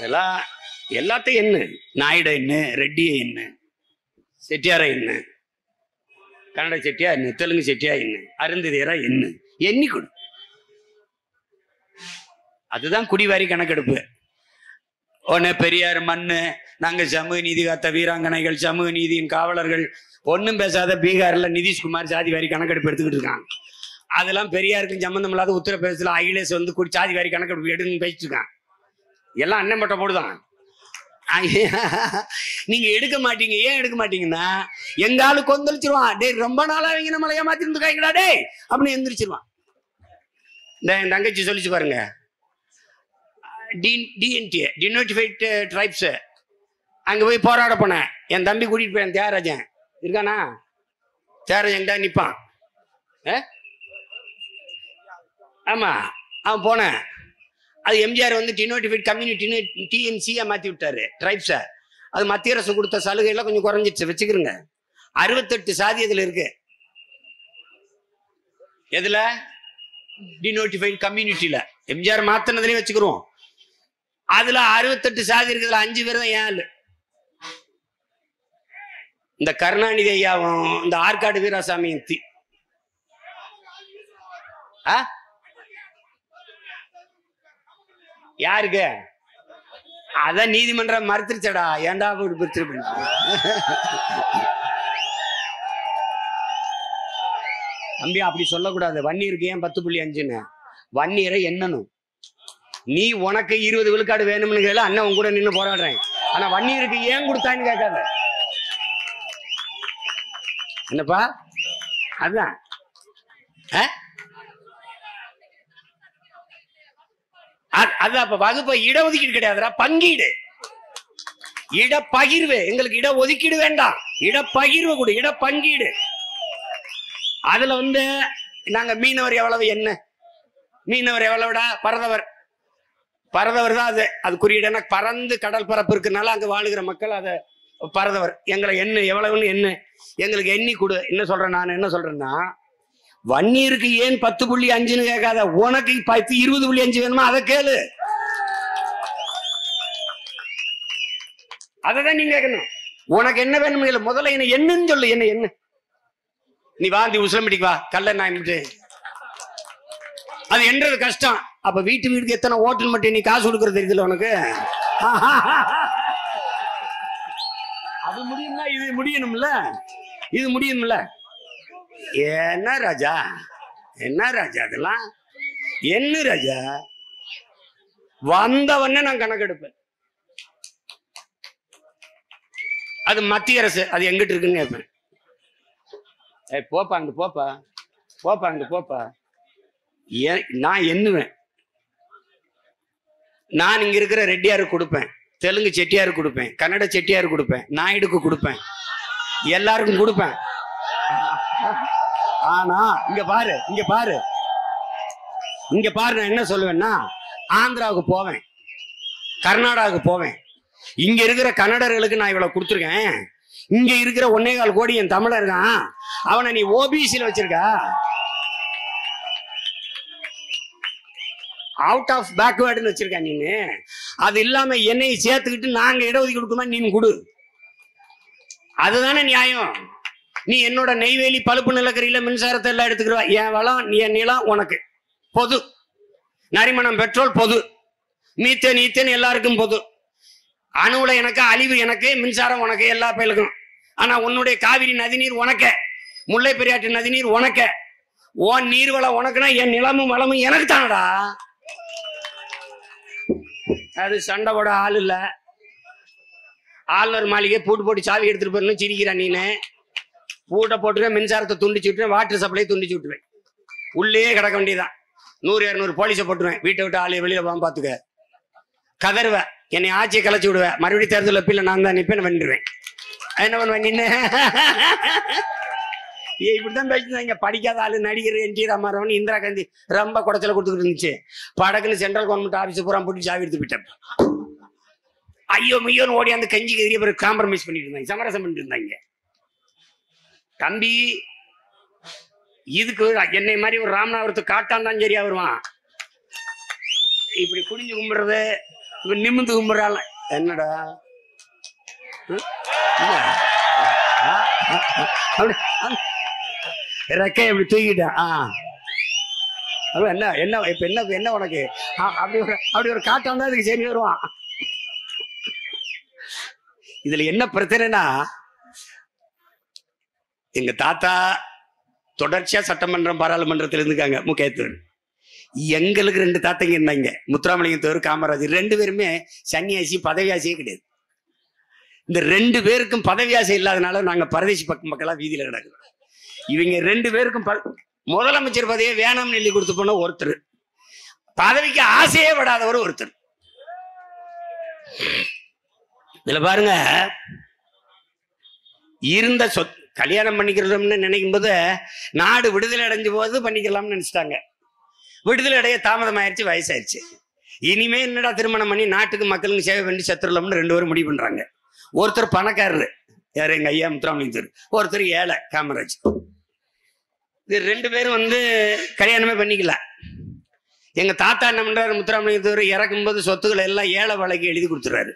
இதெல்லாம் எல்லாத்தையும் என்ன நாயுட என்ன ரெட்டிய என்ன செட்டியார என்ன கன்னட செட்டியா என்ன தெலுங்கு செட்டியா என்ன அருந்ததியரா என்ன எண்ணி கொடு அதுதான் குடிவாரி கணக்கெடுப்பு ஒன்னு பெரியார் மண்ணு நாங்க சமூக நீதி காத்த வீராங்கனைகள் சமூக நீதியின் காவலர்கள் ஒண்ணும் பேசாத பீகார்ல நிதிஷ்குமார் ஜாதி வாரி கணக்கெடுப்பு எடுத்துக்கிட்டு இருக்கான் அதெல்லாம் பெரியாருக்கும் சம்பந்தம் இல்லாத உத்தரப்பிரதேசத்துல அகிலேஷ் வந்து கூடி ஜாதி வாரி கணக்கெடுப்பு எடுன்னு பேசிட்டு இருக்கான் எல்லாம் அண்ணன் பட்ட போடுதான் நீங்க எடுக்க மாட்டீங்க ஏன் எடுக்க மாட்டீங்கன்னா எங்க ஆளு கொந்தளிச்சிருவான் டேய் ரொம்ப நாளா அவங்க நம்மளை ஏமாத்தி இருந்துக்காங்கடா டேய் அப்படின்னு எந்திரிச்சிருவான் இந்த என் தங்கச்சி சொல்லிச்சு பாருங்க டிஎன்டி டினோட்டிஃபைட் ட்ரைப்ஸ் அங்க போய் போராட போனேன் என் தம்பி கூட்டிட்டு போயேன் தியாகராஜன் இருக்கானா தியாகராஜன் தான் நிப்பான் ஏ? ஆமா அவன் போனேன் அது எம்ஜிஆர் வந்து டினோட்டிஃபைட் கம்யூனிட்டின்னு டிஎன்சியா மாத்தி விட்டாரு ட்ரைப்ஸை அது மத்திய அரசு கொடுத்த சலுகைலாம் கொஞ்சம் குறைஞ்சிருச்சு வச்சுக்கிறோங்க அறுபத்தெட்டு சாதி அதுல இருக்கு எதுல டினோட்டிஃபைட் கம்யூனிட்டியில எம்ஜிஆர் மாத்தினதுலயே வச்சுக்கிறோம் அதுல அறுபத்தெட்டு சாதி இருக்குதுல அஞ்சு பேர் தான் ஏன் ஆளு இந்த கருணாநிதி ஐயாவும் இந்த ஆற்காடு வீராசாமியும் தி ஆ? யாருக்கு அதான் நீதிமன்றம் மறுத்துருச்சடா ஏன்டா இப்படி பிரிச்சிருப்பீங்க தம்பி அப்படி சொல்லக்கூடாது வன்னியருக்கு ஏன் பத்து புள்ளி அஞ்சுன்னு வன்னியரை எண்ணணும் நீ உனக்கு இருபது விழுக்காடு வேணும்னு கேளு அண்ணன் உன் கூட நின்று போராடுறேன் ஆனா வன்னியருக்கு ஏன் கொடுத்தான்னு கேட்காத என்னப்பா அதுதான் ஆ? அ- அதான் அப்ப வகுப்ப இடஒதுக்கீடு கிடையாதுடா பங்கீடு இடப்பகிர்வு எங்களுக்கு இட ஒதுக்கீடு வேண்டாம் இடப்பகிர்வு கொடு இட பங்கீடு அதுல வந்து நாங்க மீனவர் எவ்வளவு என்ன மீனவர் எவ்வளவுடா பரதவர் பரதவர் தான் அது அது குறியீடுனா பறந்து கடல் பரப்பு இருக்கனால அங்க வாழுகிற மக்கள் அதை பரதவர் எங்களை என்ன எவ்வளவுன்னு என்ன எங்களுக்கு எண்ணி கொடு என்ன சொல்றேன் நான் என்ன சொல்றேன்னா வன்னியருக்கு ஏன் பத்து புள்ளி அஞ்சுன்னு கேட்காத உனக்கு பத்து இருபது புள்ளி அஞ்சு வேணுமா அதை கேளு அததான் நீங்க கேட்கணும் உனக்கு என்ன வேணும் கேளு முதல்ல என்ன என்னன்னு சொல்லு என்ன என்ன நீ வாந்தி உசிலம்பட்டிக்கு வா கல்ல நான் அது என்றது கஷ்டம் அப்ப வீட்டு வீட்டுக்கு எத்தனை ஓட்டல் மட்டும் நீ காசு கொடுக்கறது தெரியுதுல உனக்கு அது முடியும்ல இது முடியணும்ல இது முடியணும்ல என்ன ராஜா என்ன ராஜா அதெல்லாம் என்ன ராஜா வந்தவொடனே நான் கணக்கெடுப்பேன் அது மத்திய அரசு அது எங்கிட்டு இருக்குன்னு கேட்பேன் ஏய் போப்பா அங்க போப்பா போப்பா அங்க போப்பா ஏன் நான் எண்ணுவேன் நான் இங்க இருக்கிற ரெட்டியாருக்கு கொடுப்பேன் தெலுங்கு செட்டியாருக்கு கொடுப்பேன் கன்னட செட்டியாருக்கு கொடுப்பேன் நாயுடுக்கு கொடுப்பேன் எல்லாருக்கும் கொடுப்பேன் ஆனா இங்க பாரு இங்க பாரு இங்க பாரு நான் என்ன சொல்லுவேன்னா ஆந்திராவுக்கு போவேன் கர்நாடகாவுக்கு போவேன் இங்க இருக்கிற கன்னடர்களுக்கு நான் இவ்வளவு கொடுத்துருக்கேன் இங்க இருக்கிற ஒன்னே கால் கோடி என் தமிழர் இருக்கான் அவனை நீ ஓபிசில வச்சிருக்க அவுட் ஆஃப் பேக்வேர்டுன்னு வச்சிருக்க நீனு அது இல்லாம என்னை சேர்த்துக்கிட்டு நாங்க இடஒதுக்கீடு கொடுக்குமா நீ கொடு அதுதானே நியாயம் நீ என்னோட நெய்வேலி பழுப்பு நிலக்கரியில மின்சாரத்தை எல்லாம் எடுத்துக்கிடுவா என் வளம் என் நிலம் உனக்கு பொது நரிமணம் பெட்ரோல் பொது மீத்தேன் ஈத்தேன் எல்லாருக்கும் பொது அணுவுல எனக்கு அழிவு எனக்கு மின்சாரம் உனக்கு எல்லா பயலுக்கும் ஆனா உன்னுடைய காவிரி நதிநீர் உனக்க முல்லை பெரியாற்று நதிநீர் உனக்க உன் நீர்வளம் உனக்குன்னா என் நிலமும் வளமும் எனக்கு தானடா அது சண்டை போட ஆள் இல்ல ஆளுநர் மாளிகை பூட்டு போட்டு சாவி எடுத்துட்டு போறேன்னு சிரிக்கிறா நீனு பூட்டை போட்டுருவேன் மின்சாரத்தை துண்டிச்சு விட்டுருவேன் வாட்டர் சப்ளை துண்டிச்சு விட்டுருவேன் உள்ளே கிடக்க வேண்டியதான் நூறு இரநூறு போலீஸை போட்டுருவேன் வீட்டை விட்டு ஆளை வெளியில போகாம பாத்துக்க கதறுவேன் என்னை ஆட்சியை கலைச்சு விடுவேன் மறுபடியும் தேர்தல் அப்பீல நான் தான் நிப்பேன் வந்துடுவேன் என்ன பண்ணுவேன் நின்று ஏய், இப்படித்தான் பேசினாங்க படிக்காத ஆளு நடிகர் என் டி ராமாராவன் இந்திரா காந்தி ரொம்ப குடைச்சல கொடுத்துட்டு இருந்துச்சு படக்குன்னு சென்ட்ரல் கவர்மெண்ட் ஆபீஸ் பூரா போட்டு சாவி எடுத்து விட்டேன் ஐயோ மையோன்னு ஓடி அந்த கஞ்சி எதிரிய பிறகு காம்ப்ரமைஸ் பண்ணிட்டு இருந்தாங்க சமரசம் பண்ணிட்டு இருந்தாங்க தம்பி இதுக்கு என்னை மாதிரி ஒரு ராமநாதபுரத்து காட்டான் தான் சரியா வருவான் இப்படி குனிஞ்சு கும்பிடுறது இவன் நிமிந்து கும்பிடுறாள் என்னடா ம்? என்ன? ஆ, ஆ, ஆ. அப்படி ஆ. ரெக்கையை இப்படி தூக்கிட்டான் ஆ அப்ப என்ன என்ன இப்ப என்ன என்ன உனக்கு ஆ, அப்படி ஒரு அப்படி ஒரு காட்டம் தான் இதுக்கு சரி வருவான் இதுல என்ன பிரச்சனைனா எங்க தாத்தா தொடர்ச்சியா சட்டமன்றம் பாராளுமன்றத்தில் இருந்துக்காங்க முக்கியத்துவம் எங்களுக்கு ரெண்டு தாத்தைங்க இருந்தாங்க முத்துராமலிங்கத்தவர் காமராஜர் ரெண்டு பேருமே சன்னியாசி பதவியாசியே கிடையாது இந்த ரெண்டு பேருக்கும் பதவியாசை இல்லாதனால நாங்க பரதேசி பக்க மக்களா வீதியில கிடக்குறோம் இவங்க ரெண்டு பேருக்கும் ப- முதலமைச்சர் பதவியை வேணாம்னு எழுதி கொடுத்து போன ஒருத்தர் பதவிக்கு ஆசையே படாதவர் ஒருத்தர் இதுல பாருங்க இருந்த சொத் கல்யாணம் பண்ணிக்கிறோம்னு நினைக்கும் போது நாடு விடுதலை அடைஞ்ச போது பண்ணிக்கலாம்னு நினைச்சிட்டாங்க விடுதலை அடைய தாமதம் ஆயிடுச்சு வயசாயிருச்சு இனிமே என்னடா திருமணம் பண்ணி நாட்டுக்கு மக்களுக்கு சேவை பண்ணி செத்துடலாம்னு ரெண்டு பேரும் முடிவு பண்றாங்க ஒருத்தர் பணக்காரரு யார் எங்க ஐயா முத்துராமலிங்கத்தர் ஒருத்தர் ஏழை காமராஜ் இது ரெண்டு பேரும் வந்து கல்யாணமே பண்ணிக்கல எங்க தாத்தா என்ன பண்றாரு முத்துராமலிங்கத்தவர் இறக்கும்போது சொத்துக்களை எல்லாம் ஏழை வழக்கு எழுதி கொடுத்துறாரு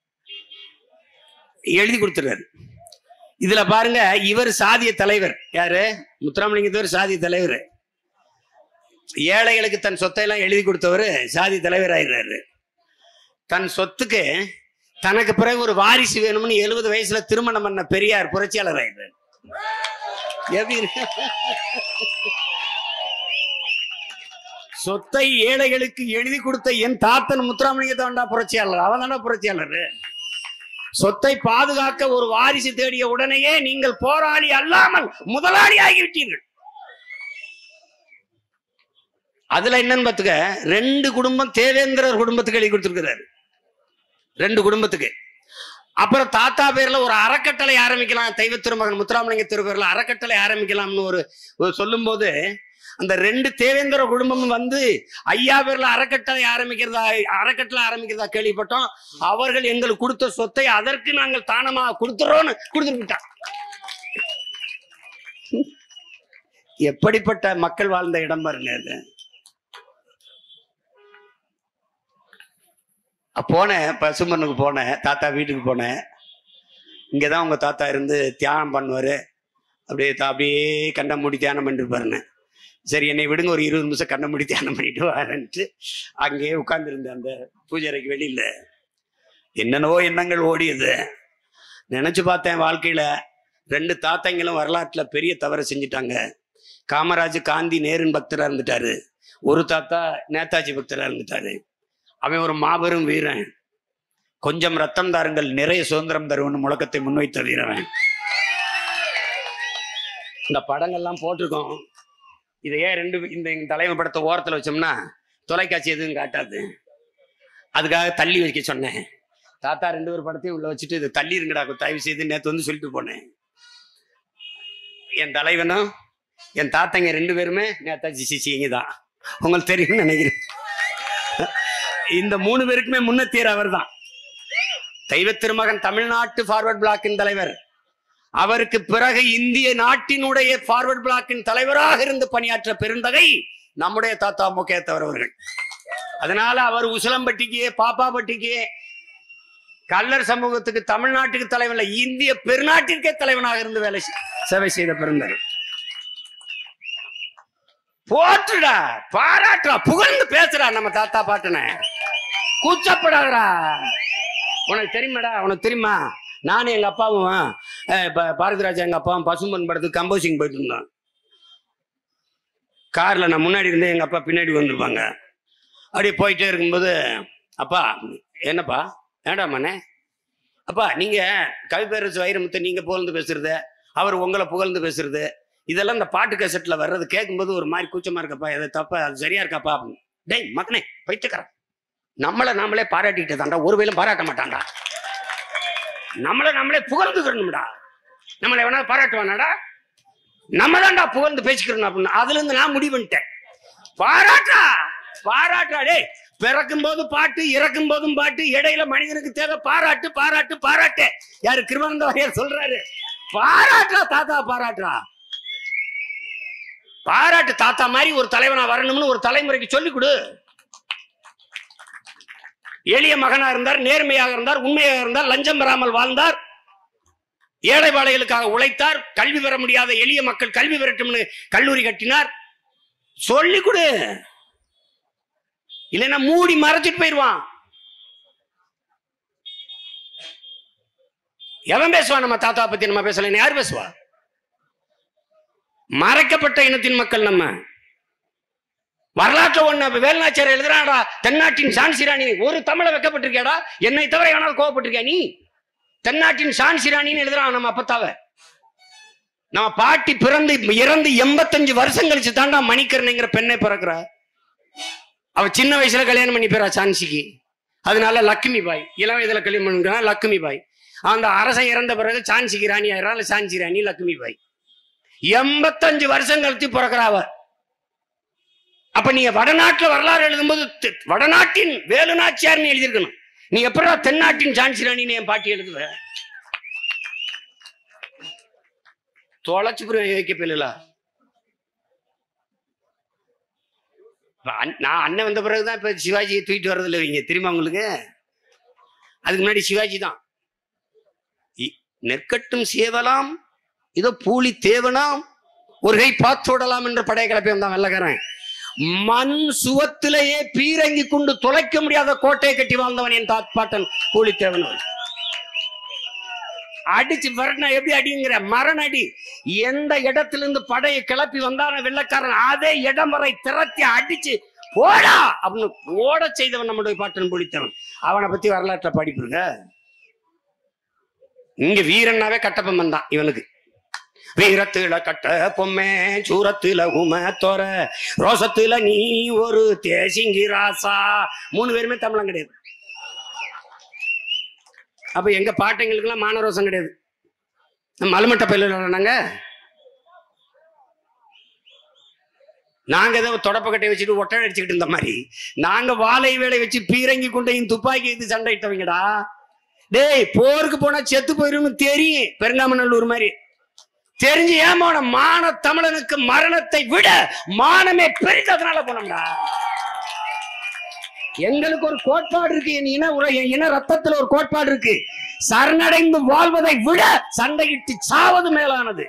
எழுதி கொடுத்துறாரு இதுல பாருங்க இவர் சாதிய தலைவர் யாரு முத்துராமலிங்கத்தவர் சாதிய தலைவர் ஏழைகளுக்கு தன் சொத்தை எல்லாம் எழுதி கொடுத்தவர் சாதி தலைவர் ஆயிடுறாரு தன் சொத்துக்கு தனக்கு பிறகு ஒரு வாரிசு வேணும்னு எழுபது வயசுல திருமணம் பண்ண பெரியார் புரட்சியாளர் ஆயிடுறாரு எப்படி இருக்கு? சொத்தை ஏழைகளுக்கு எழுதி கொடுத்த என் தாத்தன் முத்துராமலிங்க தாண்டா புரட்சியாளர் அவன் தாண்டா புரட்சியாளர் சொத்தை பாதுகாக்க ஒரு வாரிசு தேடிய உடனேயே நீங்கள் போராளி அல்லாமல் முதலாளி ஆகிவிட்டீர்கள் அதுல என்னன்னு பாத்துக்க ரெண்டு குடும்பம் தேவேந்திரர் குடும்பத்துக்கு எழுதி கொடுத்திருக்கிறாரு ரெண்டு குடும்பத்துக்கு அப்புறம் தாத்தா பேர்ல ஒரு அறக்கட்டளை ஆரம்பிக்கலாம் தெய்வ திருமகன் முத்துராமலிங்க திருப்பேர்ல அறக்கட்டளை ஆரம்பிக்கலாம்னு ஒரு ஒரு சொல்லும்போது அந்த ரெண்டு தேவேந்திர குடும்பமும் வந்து ஐயா பேர்ல அறக்கட்டளை ஆரம்பிக்கிறதா அறக்கட்டளை ஆரம்பிக்கிறதா கேள்விப்பட்டோம் அவர்கள் எங்களுக்கு கொடுத்த சொத்தை அதற்கு நாங்கள் தானமா கொடுத்துறோம்னு கொடுத்துருக்கிட்டான் எப்படிப்பட்ட மக்கள் வாழ்ந்த இடம் பாருங்க அது அப்ப போனேன் பசுமனுக்கு போனேன் தாத்தா வீட்டுக்கு போனேன் இங்கதான் உங்க தாத்தா இருந்து தியானம் பண்ணுவாரு அப்படியே தா- அப்படியே கண்ணை மூடி தியானம் பண்ணிட்டு பாருங்க சரி என்னை விடுங்க ஒரு இருபது நிமிஷம் கண்ணை மூடி தியானம் பண்ணிட்டு வரேன்ட்டு அங்கேயே உட்கார்ந்துருந்தேன் அந்த பூஜை அறைக்கு வெளியில என்னென்னவோ எண்ணங்கள் ஓடியது நினைச்சு பார்த்தேன் வாழ்க்கையில ரெண்டு தாத்தாங்களும் வரலாற்றுல பெரிய தவறை செஞ்சுட்டாங்க காமராஜ் காந்தி நேருன் பக்தரா இருந்துட்டாரு ஒரு தாத்தா நேதாஜி பக்தரா இருந்துட்டாரு அவன் ஒரு மாபெரும் வீரன் கொஞ்சம் ரத்தம் தாருங்கள் நிறைய சுதந்திரம் தருவன் முழக்கத்தை முன்வைத்த வீரவன் இந்த படங்கள்லாம் போட்டிருக்கோம் இதை ஏன் ரெண்டு இந்த எங்க தலைமை படத்தை ஓரத்துல வச்சோம்னா தொலைக்காட்சி எதுவும் காட்டாது அதுக்காக தள்ளி வைக்க சொன்னேன் தாத்தா ரெண்டு பேர் படத்தையும் உள்ள வச்சுட்டு இது தள்ளி இருங்கடா தயவு செய்து நேத்து வந்து சொல்லிட்டு போனேன் என் தலைவனும் என் தாத்தங்க ரெண்டு பேருமே நேதாஜி சிசிங்க தான் உங்களுக்கு தெரியும்னு நினைக்கிறேன் இந்த மூணு பேருக்குமே முன்னத்தீர் அவர் தான் தெய்வ திருமகன் தமிழ்நாட்டு ஃபார்வர்ட் பிளாக்கின் தலைவர் அவருக்கு பிறகு இந்திய நாட்டினுடைய ஃபார்வர்ட் பிளாக்கின் தலைவராக இருந்து பணியாற்ற பெருந்தகை நம்முடைய தாத்தா முக்கியத்தவர் அவர்கள் அதனால அவர் உசிலம்பட்டிக்கு பாப்பாப்பட்டிக்கு கல்லர் சமூகத்துக்கு தமிழ்நாட்டுக்கு தலைவன் இல்ல, இந்திய பெருநாட்டிற்கே தலைவனாக இருந்து வேலை செய்- சேவை செய்த பெருந்தகை போற்றுடா பாராட்டுடா புகழ்ந்து பேசுடா நம்ம தாத்தா பாட்டன கூச்சப்படாதடா உனக்கு தெரியுமாடா உனக்கு தெரியுமா நானும் எங்க அப்பாவும் அஹ், ப- பாரதிராஜா எங்க அப்பாவும் பசும்பன் படத்துக்கு கம்போசிங் போயிட்டு இருந்தோம் கார்ல நான் முன்னாடி இருந்தேன் எங்க அப்பா பின்னாடி வந்திருப்பாங்க அப்படியே போயிட்டே இருக்கும்போது அப்பா என்னப்பா ஏண்டா மனே அப்பா நீங்க கவிப்பேரசு வைரமுத்து நீங்க புகழ்ந்து பேசுறது அவர் உங்களை புகழ்ந்து பேசுறது இதெல்லாம் இந்த பாட்டு கேசட்ல வர்றது கேட்கும்போது ஒரு மாதிரி கூச்சமா இருக்கப்பா எதை தப்பா அது சரியா இருக்காப்பா அப்படின்னு. டேய் மகனே பைத்தியக்காரன் நம்மளை நாமளே பாராட்டிட்டு தாண்டா ஒரு வேலும் பாராட்ட மாட்டான்டா நம்மளை நம்மளே புகழ்ந்துக்கிறணும்டா நம்மளை எவனா பாராட்டுவானாடா நம்ம தான்டா புகழ்ந்து பேசிக்கிறோம் அப்படின்னு அதுல இருந்து நான் முடிவு பண்ணிட்டேன் பாராட்டா பாராட்டா டேய் பிறக்கும் போது பாட்டு இறக்கும் போதும் பாட்டு இடையில மனிதனுக்கு தேவை பாராட்டு பாராட்டு பாராட்டு யாரு கிருமானந்த வாரியார் சொல்றாரு பாராட்டுறா தாத்தா பாராட்டுறா பாராட்டு தாத்தா மாதிரி ஒரு தலைவனா வரணும்னு ஒரு தலைமுறைக்கு சொல்லிக் கொடு எளிய மகனா இருந்தார் நேர்மையாக இருந்தார் உண்மையாக இருந்தார் லஞ்சம் பெறாமல் வாழ்ந்தார் ஏழை வாழைகளுக்காக உழைத்தார் கல்வி பெற முடியாத எளிய மக்கள் கல்வி பெறட்டும்னு கல்லூரி கட்டினார் சொல்லி கொடு இல்லைன்னா மூடி மறைச்சிட்டு போயிடுவான் எவன் பேசுவான் நம்ம தாத்தா பத்தி நம்ம பேசல யார் பேசுவா மறைக்கப்பட்ட இனத்தின் மக்கள் நம்ம வரலாற்று ஒண்ணு வேலுநாச்சியார் எழுதுறாடா தென்னாட்டின் சான்சிராணி ஒரு தமிழ வைக்கப்பட்டிருக்கியாடா என்னை தவிர எவனாவது கோவப்பட்டிருக்கியா நீ தென்னாட்டின் சான்சிராணின்னு எழுதுறான் நம்ம அப்பத்தாவ நம்ம பாட்டி பிறந்து இறந்து எண்பத்தஞ்சு வருஷம் கழிச்சு தாண்டா மணிக்கரணைங்கிற பெண்ணை பிறக்கிறா அவ சின்ன வயசுல கல்யாணம் பண்ணி போறா சான்சிக்கு அதனால லக்ஷ்மி பாய் இளம் வயதுல கல்யாணம் பண்ணுறா லக்ஷ்மி பாய் அந்த அரசன் இறந்த பிறகு சான்சிக்கு ராணி ஆயிரா சான்சி ராணி லக்ஷ்மி பாய் எண்பத்தஞ்சு வருஷம் கழிச்சு பிறக்கிறா அவ அப்ப நீங்க வடநாட்டுல வரலாறு எழுதும்போது தி- வடநாட்டின் வேலுநாச்சியார்னு எழுதியிருக்கணும் நீ எப்படா தென்னாட்டின் சான்சி ராணின்னு என் பாட்டி எழுதுவ தொலைச்சு புரிய வைக்க பிள்ளை நான் அண்ணன் வந்த பிறகுதான் இப்ப சிவாஜியை தூக்கிட்டு வர்றது இல்லை வைங்க தெரியுமா உங்களுக்கு அதுக்கு முன்னாடி சிவாஜி தான் இ- நெற்கட்டும் சேவலாம் இதோ பூலி தேவனாம் ஒரு கை பார்த்தோடலாம் என்ற படைய கிளப்பி வந்தான் வெள்ளக்காரன் மண் சுவத்திலேயே பீரங்கி கொண்டு தொலைக்க முடியாத கோட்டையை கட்டி வாழ்ந்தவன் என் தாத்பாட்டன் பூலித்தேவன் அவன். அடிச்சு வரணும் எப்படி அடிங்கிற மரண அடி எந்த இடத்திலிருந்து படையை கிளப்பி வந்தான வெள்ளக்காரன் அதே இடம் வரை திரட்டி அடிச்சு போடா அப்படின்னு ஓட செய்தவன் நம்முடைய பாட்டன் புலித்தவன் அவனை பத்தி வரலாற்றை படிப்புங்க இங்க வீரன்னாவே கட்டப்பம்மன் தான் இவனுக்கு வீரத்துல கட்ட பொம்மை சூரத்துல உம தோர ரோசத்துல நீ ஒரு தேசிங்கி ராசா மூணு பேருமே தமிழம் கிடையாது அப்ப எங்க பாட்டைங்களுக்கெல்லாம் மானரோசம் கிடையாது நம்ம மலமட்ட பயில நாங்க நாங்க ஏதோ தொடப்பக்கட்டை வச்சுட்டு ஒட்டை அடிச்சுக்கிட்டு இருந்த மாதிரி நாங்க வாழை வேலை வச்சு பீரங்கி கொண்டையும் துப்பாக்கி எடுத்து சண்டையிட்டவங்கடா டேய் போருக்கு போனா செத்து போயிரும்னு தெரியும் பெருங்காமநல்லூர் மாதிரி தெரிஞ்சு ஏன் போன மான தமிழனுக்கு மரணத்தை விட மானமே பெரிததுனால போனோம்டா எங்களுக்கு ஒரு கோட்பாடு இருக்கு என் இன உற என் இன ரத்தத்துல ஒரு கோட்பாடு இருக்கு சரணடைந்து வாழ்வதை விட சண்டையிட்டு சாவது மேலானது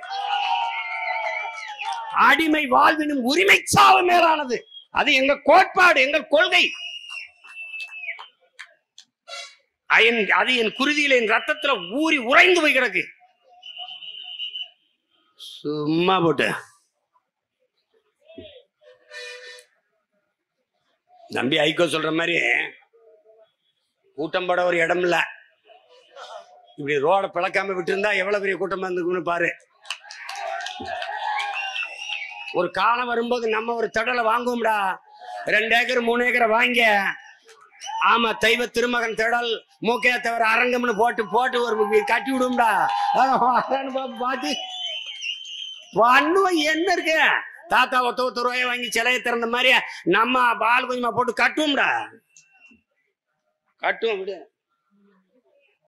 அடிமை வாழ்வினும் உரிமை சாவு மேலானது அது எங்க கோட்பாடு எங்கள் கொள்கை என் அது என் குருதியில என் ரத்தத்துல ஊறி உறைந்து போய் கிடக்கு சும்மா போட்டு நம்பி ஐக்கோ சொல்ற மாதிரி கூட்டம் போட ஒரு இடம் இல்ல இப்படி ரோட பிளக்காம விட்டுருந்தா எவ்வளவு பெரிய கூட்டமா இருந்துக்குன்னு பாரு ஒரு காலம் வரும்போது நம்ம ஒரு தடலை வாங்குவோம்டா ரெண்டு ஏக்கர் மூணு ஏக்கரை வாங்க ஆமா தெய்வ திருமகன் திடல் மூக்கையா தவிர அரங்கம்னு போட்டு போட்டு ஒரு கட்டி விடும்டா அதான்னு பாப்ப- பார்த்து பண்ணுவோம் என்ன இருக்கு தாத்தா ஒத்த ஒத்த ரூபாய வாங்கி சிலையை திறந்த மாதிரி நம்ம பால் கொஞ்சமா போட்டு கட்டுவோம்டா கட்டுவோம் விடு